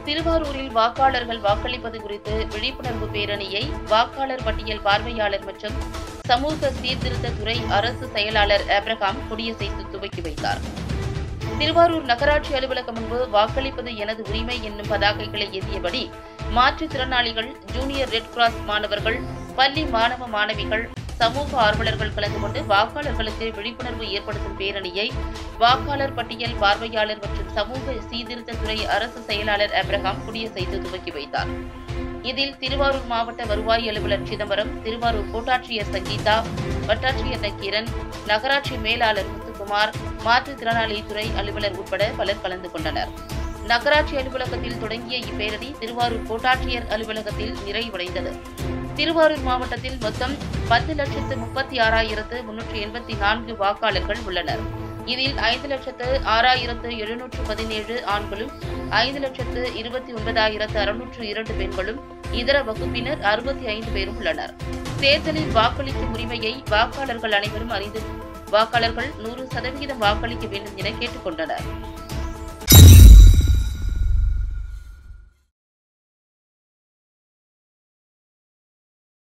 திருவாரூரில் வாக்காளர்கள் வாக்களிப்பது குறித்து விழிப்புணர்வு பேரணியை வாக்காளர் பட்டியல் பார்வையாளர் மற்றும் சமூக சீர்திருத்த துறை அரசு செயலாளர் ஆப்ரஹாம் கொடியசைத்து துவக்கி வைத்தார் திருவாரூர் நகராட்சி அலுவலகம் முன்பு வாக்களிப்பது எனது உரிமை என்னும் பதாகைகளை ஏந்தியபடி மாற்றுத்திறனாளிகள் ஜூனியர் ரெட் கிராஸ் மாணவர்கள் பள்ளி மாணவ மாணவிகள் சமூக ஆர்வலர்கள் கலந்து கொண்டு வாக்காளர்களுக்கு விழிப்புணர்வு ஏற்படுத்தும் பேரணியை வாக்காளர் பட்டியல் பார்வையாளர் மற்றும் சமூக சீர்திருத்த துறை அரசு செயலாளர் அப்ரஹாம் குடியசைத்து துவக்கி வைத்தார் இதில் திருவாரூர் மாவட்ட வருவாய் அலுவலர் சிதம்பரம் திருவாரூர் கோட்டாட்சியர் சங்கீதா வட்டாட்சியர் நக்கீரன் நகராட்சி மேலாளர் முத்துக்குமார் மாற்றுத்திறனாளி துறை அலுவலர் உட்பட பலர் கலந்து கொண்டனர் நகராட்சி அலுவலகத்தில் தொடங்கிய இப்பேரணி திருவாரூர் கோட்டாட்சியர் அலுவலகத்தில் நிறைவடைந்தது திருவாரூர் மாவட்டத்தில் மொத்தம் பத்து லட்சத்து முப்பத்தி ஆறாயிரத்து முன்னூற்று எண்பத்தி நான்கு வாக்காளர்கள் உள்ளனர் இதில் ஐந்து லட்சத்து ஆறாயிரத்து எழுநூற்று பதினேழு ஆண்களும் ஐந்து லட்சத்து இருபத்தி ஒன்பதாயிரத்து அறுநூற்று இரண்டு பெண்களும் இதர வகுப்பினர் அறுபத்தி ஐந்து பேரும் உள்ளனர் தேர்தலில் வாக்களிக்கும் உரிமையை வாக்காளர்கள் அனைவரும் அறிந்து வாக்காளர்கள் நூறு சதவிகிதம் வாக்களிக்க வேண்டும் என கேட்டுக் கொண்டனர்